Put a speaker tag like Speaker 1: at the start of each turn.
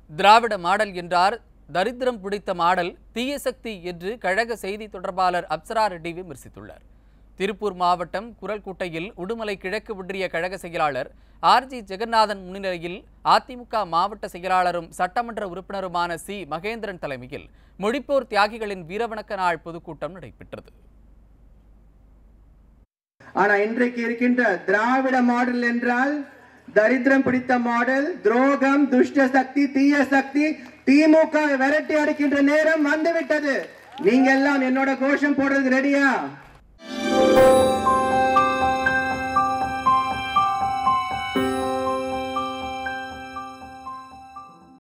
Speaker 1: திராவிட model என்றார் தரித்திரம் பிடித்த மாடல் தீய சக்தி என்று கழக செய்தி தொடர்பாளர் அப்சரா ரெட்டி விமர்சித்துள்ளார் திருப்பூர் மாவட்டம் குரல்குட்டையில் உடுமலை கிழக்கு ஒன்றிய கழக செயலாளர் ஆர்ஜி ஜெகநாதன் முன்னிலையில் அதிமுக மாவட்ட செயலாளரும் சட்டமன்ற உறுப்பினருமான சி மகேந்திரன் தலைமையில் மொழிப்போர் தியாகிகளின் வீரவணக்க நாள் பொதுக்கூட்டம் நடைபெற்றது
Speaker 2: ஆனா இன்றைக்கு இருக்கின்ற திராவிட மாடல் என்றால் தரித்திரம் பிடித்த மாடல் துரோகம் துஷ்ட சக்தி தீய சக்தி திமுக வை விரட்டி அடிக்கின்ற நேரம் வந்துவிட்டது நீங்க எல்லாம் என்னோட கோஷம் போடுறதுக்கு ரெடியா